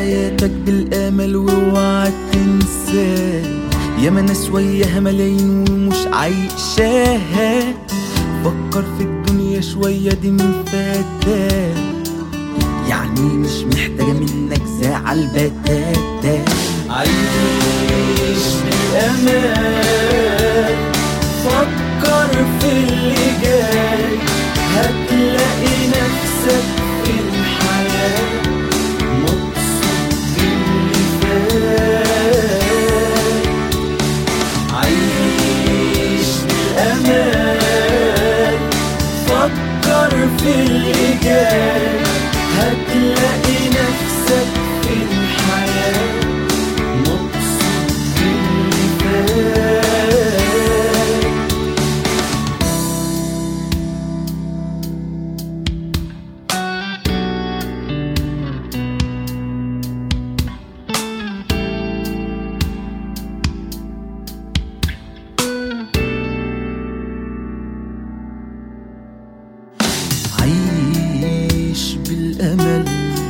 حياتك بالامل واوعى تنساه ياما ناس وياها ملايين ومش عايشاها فكر في الدنيا شوية دي من فتاة يعني مش محتاجة منك زعل بتاتا عيش بالأمان فكر في اللي جاي هتلاقي نفسك في الحياة مبسوط باللي فات عيش بالأمان فكر في اللي جاي هتلاقي نفسك في الحياة مبسوط باللي فات عيش بالأمل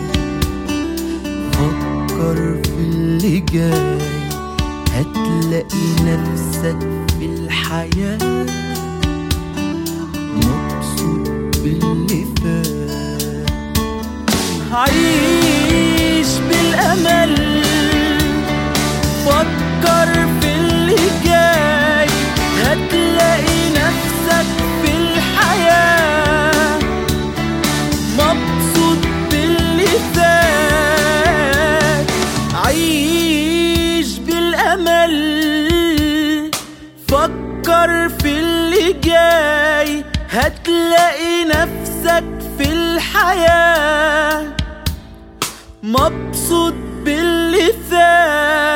فكر في اللي جاي هتلاقي نفسك في الحياة مبسوط باللي فات عيش بالأمل فكر في اللي جاي هتلاقي نفسك في الحياة مبسوط باللي فات عيش بالأمل فكر في اللي جاي هتلاقي نفسك في الحياة مبسوط باللي فات